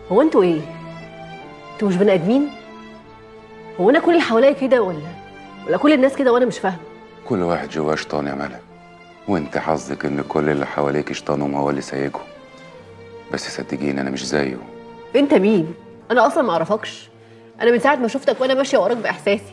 هو انتوا ايه انتوا مش بني ادمين هو انا كل اللي حواليا كده ولا ولا كل الناس كده وانا مش فاهمه كل واحد جواه شيطان يا ملك وانت حظك ان كل اللي حواليك شيطانهم هو اللي سايقهم بس صدقيني انا مش زيه انت مين انا اصلا ما اعرفكش انا من ساعه ما شفتك وانا ماشيه وراك باحساسي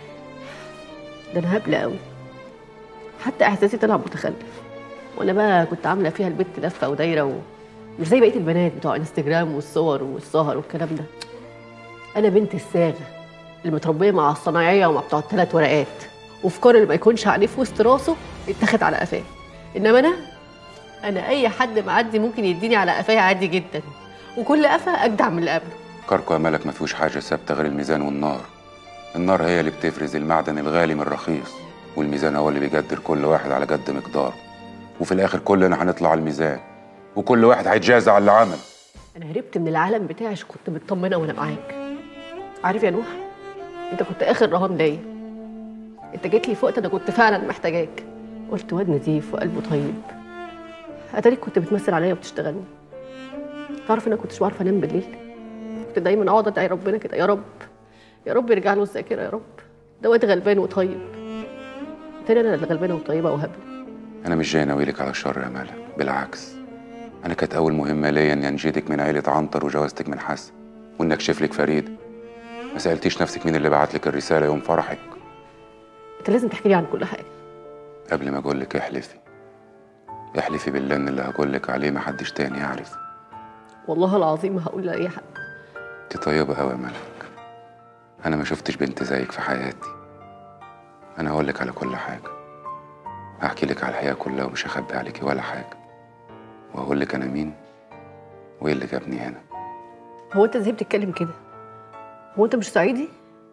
ده انا هبله قوي حتى احساسي طلع متخلف وانا بقى كنت عامله فيها البت لفه ودايره ومش زي بقيه البنات بتوع انستجرام والصور والسهر والكلام ده انا بنت الصاغه اللي متربيه مع الصنايعيه ومع بتوع الثلاث ورقات وفكار اللي ما يكونش عليه في وسط راسه يتاخد على قفاه انما انا انا اي حد معدي ممكن يديني على قفايا عادي جدا وكل قفا اجدع من اللي قبله كاركو يا ملك ما فيهوش حاجه ثابته غير الميزان والنار النار هي اللي بتفرز المعدن الغالي من الرخيص والميزان هو اللي بيقدر كل واحد على قد مقداره وفي الاخر كلنا هنطلع على الميزان وكل واحد هيتجازى على اللي عمل انا هربت من العالم بتاعي عشان كنت مطمنه وانا معاك عارف يا نوح انت كنت اخر رهان ليا انت جيت لي في وقت انا كنت فعلا محتاجاك قلت واد نظيف وقلبه طيب اتاريك كنت بتمثل عليا وبتشتغلني تعرف ان انا كنتش بعرف انام بالليل كنت دايما اقعد ادعي ربنا كده يا رب يا رب يرجع له الذاكره يا رب ده واد غلبان وطيب تاني انا اللي غلبانه وطيبه وهبله انا مش جاي ناويلك على الشر يا ملك بالعكس انا كانت اول مهمه ليا اني انجدك من عيله عنتر وجوازتك من حسن وان اكشف لك فريد ما سالتيش نفسك مين اللي بعت لك الرساله يوم فرحك انت لازم تحكي لي عن كل حاجه قبل ما اقول لك احلفي احلفي بالله ان اللي هقول لك عليه ما حدش تاني يعرف والله العظيم هقول لاي حد انت طيبه قوي يا ملك انا ما شفتش بنت زيك في حياتي انا هقول لك على كل حاجه هحكي لك على الحياه كلها ومش هخبي عليكي ولا حاجه وهقول لك انا مين وايه اللي جابني هنا هو انت ازاي بتتكلم كده هو انت مش صعيدي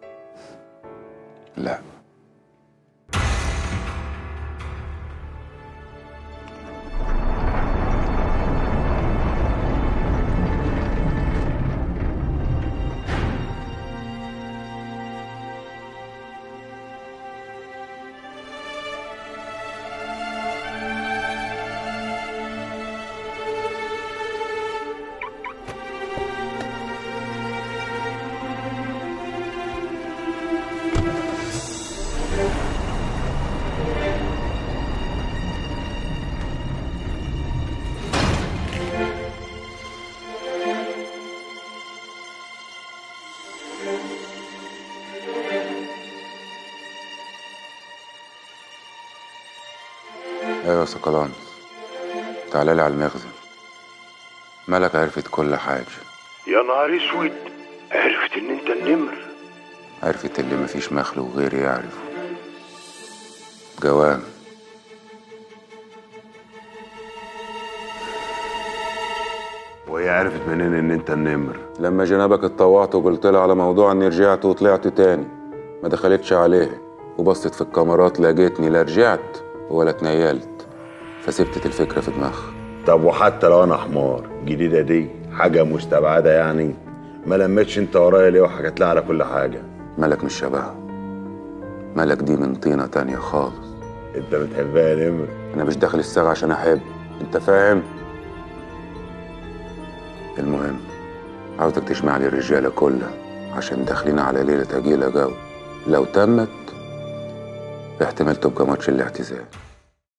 لا ايوه يا سقلان تعالى لي على المخزن ملك عرفت كل حاجه يا نهار اسود عرفت ان انت النمر عرفت اللي مفيش مخلوق غيري يعرفه جوان وهي عرفت منين ان انت النمر لما جنابك اتطوعت وقلت لها على موضوع اني رجعت وطلعت تاني ما دخلتش عليه وبصت في الكاميرات لقيتني لا رجعت ولا اتنيلت فسبتت الفكره في دماغها طب وحتى لو انا حمار جديده دي حاجه مستبعده يعني ما لمتش انت ورايا ليه وحكيت لها على كل حاجه ملك مش شبهها ملك دي من طينه تانية خالص انت بتحبها يا نمر انا مش داخل الساعه عشان احب انت فاهم المهم عاوزك تجمع لي الرجاله كلها عشان داخلين على ليله تجيله جو لو تمت احتمال تبقى ماتش الاعتزال